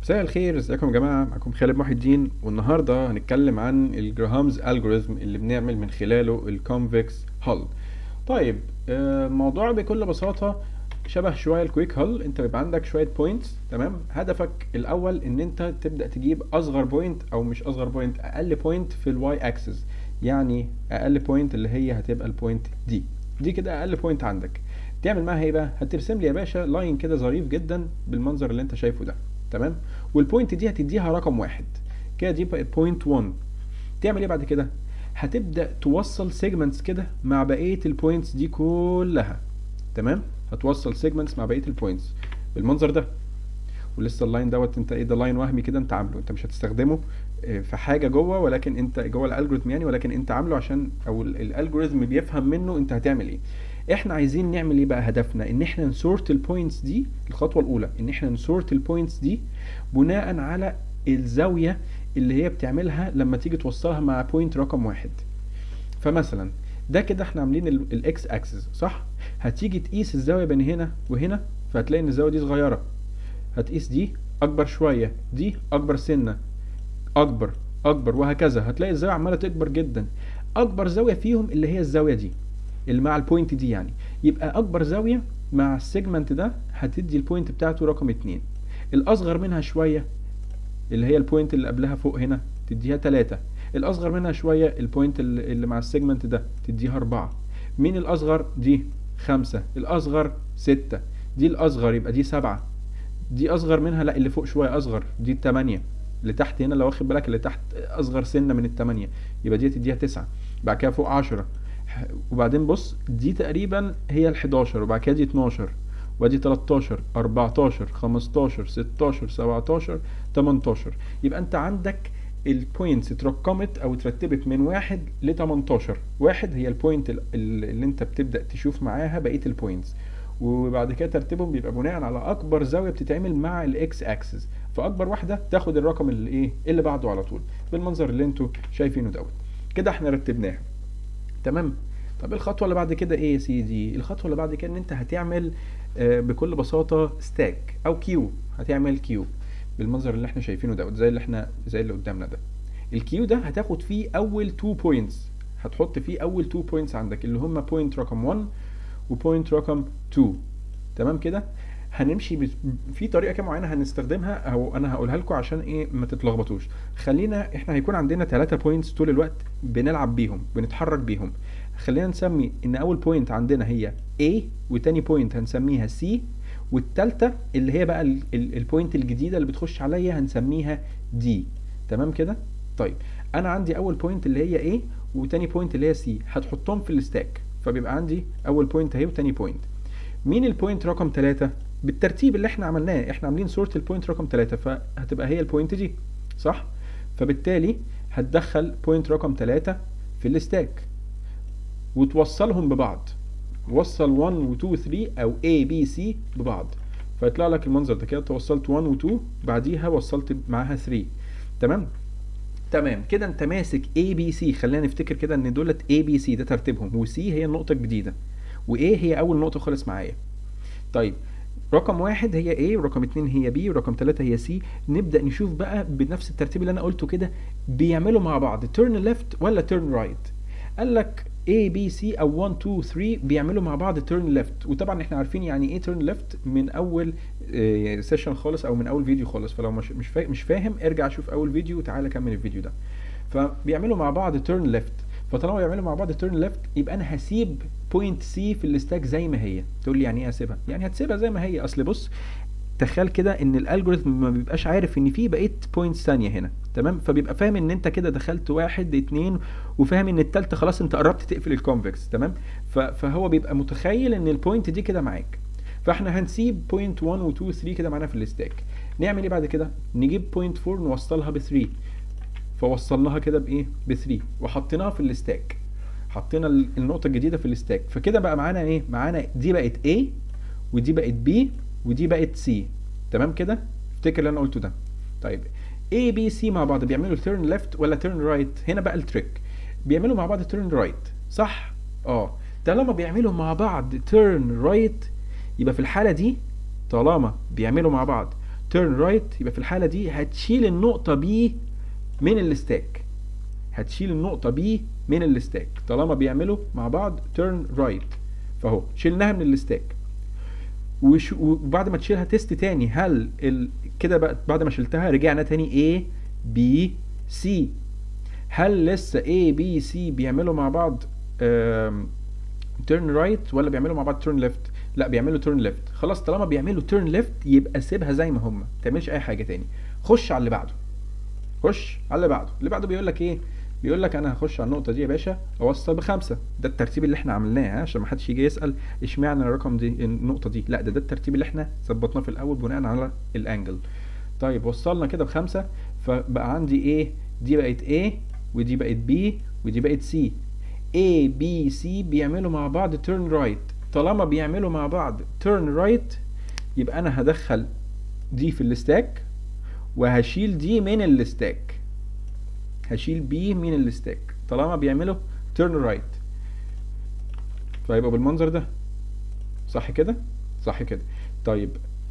مساء الخير ازيكم يا جماعه معاكم خالد محي الدين والنهارده هنتكلم عن الجراهامز الجوريزم اللي بنعمل من خلاله الكونفكس هال طيب آه، الموضوع بكل بساطه شبه شويه الكويك هال انت بيبقى عندك شويه بوينتس تمام هدفك الاول ان انت تبدا تجيب اصغر بوينت او مش اصغر بوينت اقل بوينت في الواي اكسس يعني اقل بوينت اللي هي هتبقى البوينت دي دي كده اقل بوينت عندك تعمل معاها ايه بقى هترسم لي يا باشا لاين كده ظريف جدا بالمنظر اللي انت شايفه ده تمام والبوينت دي هتديها رقم واحد كده دي بقت بوينت 1 تعمل ايه بعد كده هتبدا توصل سيجمنتس كده مع بقيه البوينتس دي كلها تمام هتوصل سيجمنتس مع بقيه البوينتس بالمنظر ده ولسه اللاين دوت انت ايه ده لاين وهمي كده انت عامله انت مش هتستخدمه اه، في حاجه جوه ولكن انت جوه الالجوريثم يعني ولكن انت عامله عشان او ال- الالجوريثم بيفهم منه انت هتعمل ايه احنا عايزين نعمل ايه بقى هدفنا ان احنا نسورت البوينتس دي الخطوه الاولى ان احنا نسورت البوينتس دي بناء على الزاويه اللي هي بتعملها لما تيجي توصلها مع بوينت رقم واحد فمثلا ده كده احنا عاملين الاكس اكسس صح هتيجي تقيس الزاويه بين هنا وهنا فهتلاقي ان الزاويه دي صغيره هتقيس دي اكبر شويه دي اكبر سنه اكبر اكبر وهكذا هتلاقي الزاويه عماله تكبر جدا اكبر زاويه فيهم اللي هي الزاويه دي اللي مع البوينت دي يعني يبقى اكبر زاويه مع السيجمنت ده هتدي البوينت بتاعته رقم اتنين الاصغر منها شويه اللي هي البوينت اللي قبلها فوق هنا تديها تلاتة الاصغر منها شويه البوينت اللي اللي مع السيجمنت ده تديها أربعة مين الاصغر دي خمسة الاصغر ستة دي الاصغر يبقى دي سبعة دي اصغر منها لا اللي فوق شويه اصغر دي التمانية اللي تحت هنا لو واخد بالك اللي تحت اصغر سنه من التمانية يبقى دي تديها تسعة بعد كده فوق عشرة ح- وبعدين بص دي تقريبا هي ال 11 وبعد كده دي 12 وادي 13 14 15 16 17 18 يبقى انت عندك البوينتس اترقمت او اترتبت من واحد ل 18 واحد هي البوينت ال- ال- اللي انت بتبدا تشوف معاها بقيه البوينتس وبعد كده ترتيبهم بيبقى بناء على اكبر زاويه بتتعمل مع الاكس اكسس فاكبر واحده تاخد الرقم اللي ايه اللي بعده على طول بالمنظر اللي انتوا شايفينه دوت كده احنا رتبناها تمام طب الخطوه اللي بعد كده ايه يا سيدي الخطوه اللي بعد كده ان انت هتعمل آه، بكل بساطه ستاك او كيو هتعمل كيو بالمنظر اللي احنا شايفينه دوت زي اللي احنا زي اللي قدامنا ده الكيو ده هتاخد فيه اول 2 بوينتس هتحط فيه اول 2 بوينتس عندك اللي هم بوينت رقم 1 وبوينت رقم 2 تمام كده هنمشي بس- في طريقه كده معينه هنستخدمها او انا هقولها لكم عشان ايه ما تتلخبطوش خلينا احنا هيكون عندنا 3 بوينتس طول الوقت بنلعب بيهم بنتحرك بيهم خلينا نسمي ان اول بوينت عندنا هي A وتاني بوينت هنسميها C والتالتة اللي هي بقى ال- ال- البوينت الجديدة اللي بتخش عليا هنسميها D تمام كده طيب انا عندي اول بوينت اللي هي A وتاني بوينت اللي هي C هتحطهم في الستاك فبيبقى عندي اول بوينت اهي وتاني بوينت مين البوينت رقم 3 بالترتيب اللي احنا عملناه احنا عاملين صورة البوينت رقم 3 فهتبقى هي البوينت دي صح فبالتالي هتدخل بوينت رقم 3 في الستاك وتوصلهم ببعض وصل 1 و 2 و 3 او A B C ببعض فيطلع لك المنظر ده كده توصلت 1 و 2 بعديها وصلت معاها 3 تمام تمام كده انت ماسك A B C خلينا نفتكر كده ان دولت A B C ده ترتيبهم و C هي النقطة الجديدة و A هي أول نقطة خالص معايا طيب رقم واحد هي A ورقم اتنين هي B ورقم تلاتة هي C نبدأ نشوف بقى بنفس الترتيب اللي أنا قلته كده بيعملوا مع بعض turn left ولا turn right قال لك A B C أو 1 2 3 بيعملوا مع بعض turn left وطبعا احنا عارفين يعني ايه turn left من أول سيشن خالص أو من أول فيديو خالص فلو مش مش فا- مش فاهم ارجع شوف أول فيديو وتعالى كمل الفيديو ده فبيعملوا مع بعض turn left فطالما بيعملوا مع بعض turn left يبقى انا هسيب بوينت سي في الستاك زي ما هي تقول لي يعني ايه هسيبها يعني هتسيبها زي ما هي اصل بص تخيل كده ان الالجوريثم ما بيبقاش عارف ان في بقيه بوينتس ثانيه هنا تمام فبيبقى فاهم ان انت كده دخلت واحد اتنين وفاهم ان التالتة خلاص انت قربت تقفل الكونفكس تمام ف- فهو بيبقى متخيل ان البوينت دي كده معاك فاحنا هنسيب بوينت 1 و 2 و 3 كده معانا في الستاك نعمل ايه بعد كده نجيب بوينت 4 نوصلها ب 3 فوصلناها كده بايه ب 3 وحطيناها في الستاك حطينا ال- النقطه الجديده في الستاك فكده بقى معانا ايه معانا دي بقت A ودي بقت B ودي بقت C تمام كده افتكر اللي انا قلته ده طيب A B C مع بعض بيعملوا turn left ولا turn right هنا بقى التريك بيعملوا مع بعض turn right صح اه طالما بيعملوا مع بعض turn right يبقى في الحاله دي طالما بيعملوا مع بعض turn right يبقى في الحاله دي هتشيل النقطه B من الستاك هتشيل النقطه B من الستاك طالما بيعملوا مع بعض turn right فاهو شلناها من الستاك وش- وبعد ما تشيلها تيست تاني هل ال... كده بقى بعد ما شلتها رجعنا تاني A B C هل لسه A B C بيعملوا مع بعض تيرن رايت ولا بيعملوا مع بعض تيرن ليفت لا بيعملوا تيرن ليفت خلاص طالما بيعملوا تيرن ليفت يبقى سيبها زي ما هم ما تعملش اي حاجه تاني خش على اللي بعده خش على اللي بعده اللي بعده بيقول لك ايه بيقول لك انا هخش على النقطه دي يا باشا اوصل بخمسه ده الترتيب اللي احنا عملناه ها، عشان ما حدش يجي يسال اشمعنى الرقم دي النقطه دي لا ده ده الترتيب اللي احنا ظبطناه في الاول بناء على الانجل طيب وصلنا كده بخمسه فبقى عندي ايه دي بقت A ودي بقت B ودي بقت C A B C بيعملوا مع بعض turn right طالما بيعملوا مع بعض turn right يبقى انا هدخل دي في الستاك وهشيل دي من الستاك هشيل بي من الستاك طالما بيعملوا turn right فيبقى بالمنظر ده صح كده صح كده طيب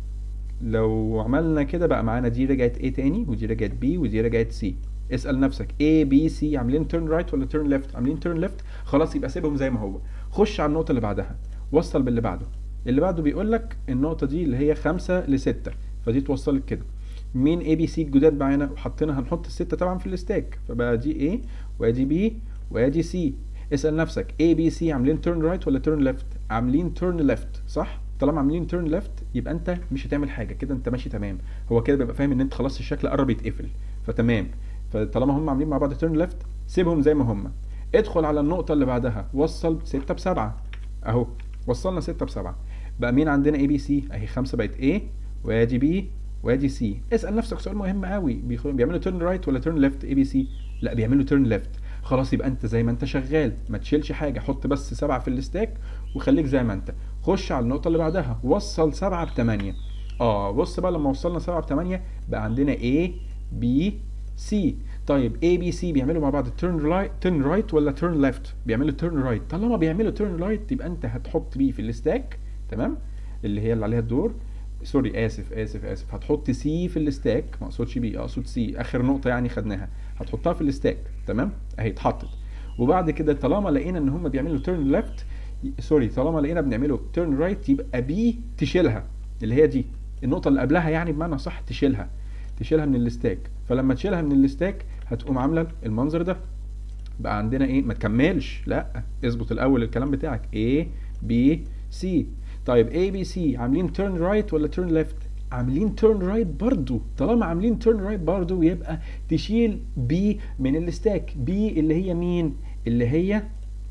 لو عملنا كده بقى معانا دي رجعت A تاني ودي رجعت B ودي رجعت C اسأل نفسك A B C عاملين turn right ولا turn left عاملين turn left خلاص يبقى سيبهم زي ما هو خش على النقطة اللي بعدها وصل باللي بعده اللي بعده بيقول لك النقطة دي اللي هي خمسة لستة فدي اتوصلت كده مين A B C الجداد معانا وحطينا هنحط الستة طبعا في الستاك فبقى دي A وادي B وادي C اسأل نفسك A B C عاملين turn right ولا turn left عاملين turn left صح طالما عاملين turn left يبقى انت مش هتعمل حاجه كده انت ماشي تمام هو كده بيبقى فاهم ان انت خلاص الشكل قرب يتقفل فتمام فطالما هم عاملين مع بعض turn left سيبهم زي ما هم ادخل على النقطه اللي بعدها وصل 6 بسبعة اهو وصلنا 6 بسبعة بقى مين عندنا اي بي سي اهي 5 بقت A وادي B وادي سي اسال نفسك سؤال مهم قوي بيخ- بيعملوا تيرن رايت ولا تيرن ليفت اي بي سي لا بيعملوا تيرن ليفت خلاص يبقى انت زي ما انت شغال ما تشيلش حاجه حط بس سبعه في الستاك وخليك زي ما انت خش على النقطه اللي بعدها وصل سبعه بثمانيه اه بص بقى لما وصلنا سبعه بثمانيه بقى عندنا A B C طيب A B C بيعملوا مع بعض تيرن رايت تيرن رايت ولا تيرن ليفت بيعملوا تيرن رايت طالما بيعملوا تيرن رايت يبقى انت هتحط B في الستاك تمام اللي هي اللي عليها الدور سوري اسف اسف اسف هتحط سي في الستاك ما اقصدش بي اقصد سي اخر نقطه يعني خدناها هتحطها في الستاك تمام اهي اتحطت وبعد كده طالما لقينا ان هم بيعملوا تيرن ليفت سوري طالما لقينا بنعمله تيرن رايت يبقى بي تشيلها اللي هي دي النقطه اللي قبلها يعني بمعنى صح تشيلها تشيلها من الستاك فلما تشيلها من الستاك هتقوم عامله المنظر ده بقى عندنا ايه ما تكملش لا اظبط الاول الكلام بتاعك A B C طيب A B C عاملين turn right ولا turn left عاملين turn right برضو طالما عاملين turn right برضو يبقى تشيل B من الستاك B اللي هي مين اللي هي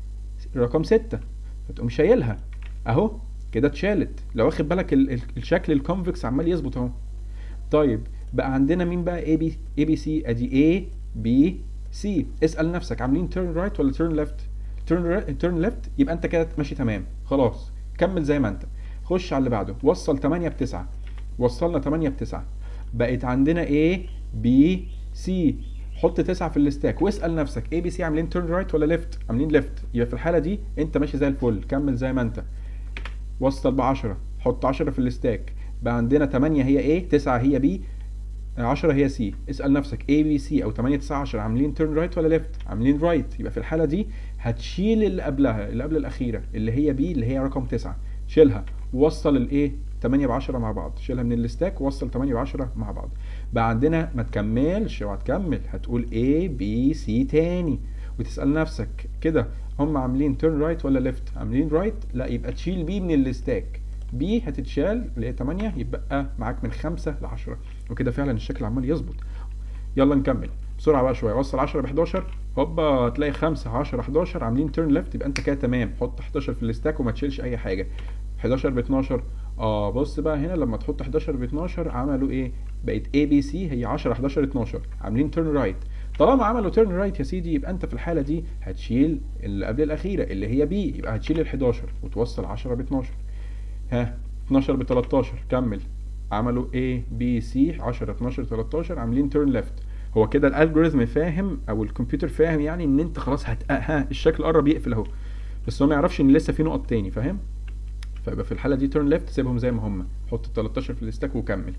رقم ستة فتقوم شايلها اهو كده اتشالت لو واخد بالك ال- ال- الشكل الكونفكس عمال يظبط اهو طيب بقى عندنا مين بقى اي بي اي بي سي ادي A B C اسال نفسك عاملين تيرن رايت ولا تيرن ليفت تيرن تيرن ليفت يبقى انت كده ماشي تمام خلاص كمل زي ما انت خش على اللي بعده وصل 8 ب 9 وصلنا 8 ب 9 بقت عندنا A B C حط 9 في الستاك واسال نفسك A B C عاملين تيرن رايت ولا ليفت عاملين ليفت يبقى في الحاله دي انت ماشي زي الفل كمل زي ما انت وصل ب 10 حط 10 في الستاك بقى عندنا 8 هي A 9 هي B 10 هي سي اسال نفسك A B C او 8 9 10 عاملين تيرن رايت ولا ليفت عاملين رايت يبقى في الحاله دي هتشيل اللي قبلها اللي قبل الاخيره اللي هي B اللي هي رقم 9 شيلها ووصل الايه 8 ب 10 مع بعض شيلها من الستاك ووصل 8 ب 10 مع بعض بقى عندنا ما تكملش اوعى تكمل هتقول A B C تاني وتسال نفسك كده هم عاملين تيرن رايت ولا ليفت عاملين رايت لا يبقى تشيل B من الستاك بي هتتشال اللي هي 8 يبقى معاك من 5 ل 10 وكده فعلا الشكل عمال يظبط يلا نكمل بسرعه بقى شويه وصل 10 ب 11 هوبا هتلاقي 5 10 11 عاملين تيرن ليفت يبقى انت كده تمام حط 11 في الستاك وما تشيلش اي حاجه 11 ب 12 اه بص بقى هنا لما تحط 11 ب 12 عملوا ايه بقت اي بي سي هي 10 11 12 عاملين تيرن رايت طالما عملوا تيرن رايت يا سيدي يبقى انت في الحاله دي هتشيل اللي قبل الاخيره اللي هي بي يبقى هتشيل ال 11 وتوصل 10 ب 12 ها 12 ب 13 كمل عملوا A B C 10 12 13 عاملين تيرن ليفت هو كده الالجوريزم فاهم او الكمبيوتر فاهم يعني ان انت خلاص هت ها الشكل قرب يقفل اهو بس هو ما يعرفش ان لسه في نقط تاني فاهم فيبقى في الحاله دي تيرن ليفت سيبهم زي ما هم حط ال 13 في الستاك وكمل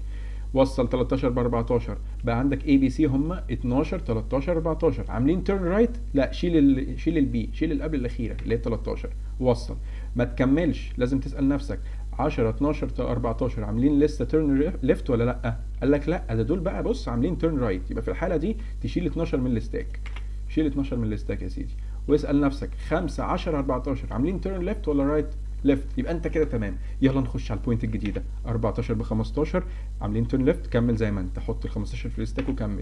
وصل 13 ب 14 بقى عندك اي بي سي هم 12 13 14 عاملين تيرن رايت لا شيل ال شيل البي شيل اللي قبل الاخيره اللي هي 13 وصل ما تكملش لازم تسال نفسك 10 12 14 عاملين لسه تيرن ليفت ولا لا قال لك لا ده دول بقى بص عاملين تيرن رايت يبقى في الحاله دي تشيل 12 من الستاك شيل 12 من الستاك يا سيدي واسال نفسك 5 10 14 عاملين تيرن ليفت ولا رايت ليفت يبقى انت كده تمام يلا نخش على البوينت الجديده 14 ب 15 عاملين تيرن ليفت كمل زي ما انت حط ال 15 في الستاك وكمل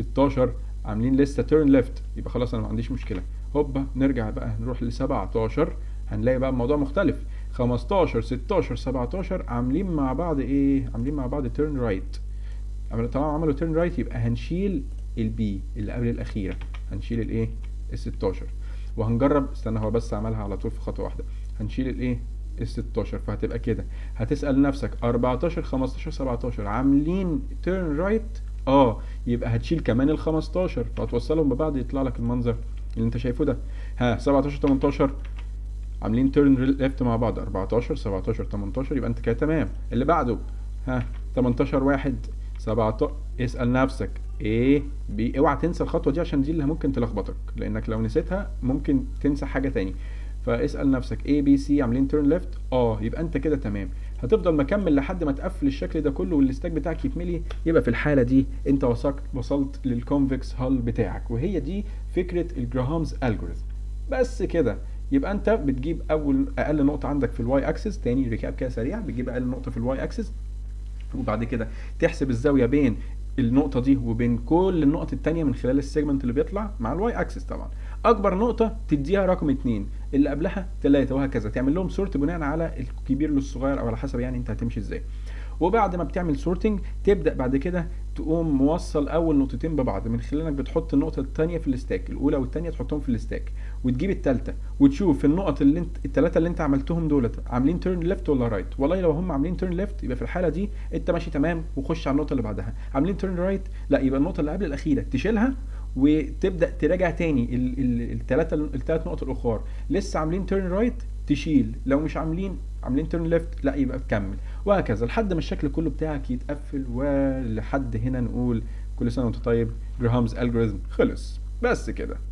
16 عاملين لسه تيرن ليفت يبقى خلاص انا ما عنديش مشكله هوبا نرجع بقى نروح ل 17 هنلاقي بقى الموضوع مختلف 15 16 17 عاملين مع بعض ايه عاملين مع بعض تيرن رايت طالما عملوا تيرن رايت يبقى هنشيل البي اللي قبل الاخيره هنشيل الايه ال 16 وهنجرب استنى هو بس عملها على طول في خطوه واحده هنشيل الايه ال 16 فهتبقى كده هتسال نفسك 14 15 17 عاملين تيرن رايت اه يبقى هتشيل كمان ال 15 فهتوصلهم ببعض يطلع لك المنظر اللي انت شايفه ده ها 17 18 عاملين تيرن ليفت مع بعض 14 17 18 يبقى انت كده تمام اللي بعده ها 18 واحد 17 اسال نفسك ايه بي اوعى تنسى الخطوه دي عشان دي اللي ممكن تلخبطك لانك لو نسيتها ممكن تنسى حاجه تاني فاسال نفسك اي بي سي عاملين تيرن ليفت اه يبقى انت كده تمام هتفضل مكمل لحد ما تقفل الشكل ده كله والستاك بتاعك يتملي يبقى في الحاله دي انت وصلت وصلت للكونفكس هال بتاعك وهي دي فكره الجراهامز الجوريثم بس كده يبقى انت بتجيب اول اقل نقطه عندك في الواي اكسس تاني ريكاب كده سريع بتجيب اقل نقطه في الواي اكسس وبعد كده تحسب الزاويه بين النقطة دي وبين كل النقط التانية من خلال السيجمنت اللي بيطلع مع الواي اكسس طبعا اكبر نقطة تديها رقم اتنين اللي قبلها تلاتة وهكذا تعمل لهم سورت بناء على الكبير للصغير او على حسب يعني انت هتمشي ازاي وبعد ما بتعمل سورتنج تبدا بعد كده تقوم موصل اول نقطتين ببعض من خلال انك بتحط النقطه الثانيه في الستاك الاولى والثانيه تحطهم في الستاك وتجيب الثالثه وتشوف النقط اللي انت الثلاثه اللي انت عملتهم دولت عاملين تيرن ليفت ولا رايت والله لو هم عاملين تيرن ليفت يبقى في الحاله دي انت ماشي تمام وخش على النقطه اللي بعدها عاملين تيرن رايت لا يبقى النقطه اللي قبل الاخيره تشيلها وتبدا تراجع تاني الثلاثه الثلاث نقط الاخر لسه عاملين تيرن رايت تشيل لو مش عاملين عاملين تيرن ليفت لا يبقى تكمل وهكذا لحد ما الشكل كله بتاعك يتقفل ولحد هنا نقول كل سنه وانت طيب جراهامز الجوريزم خلص بس كده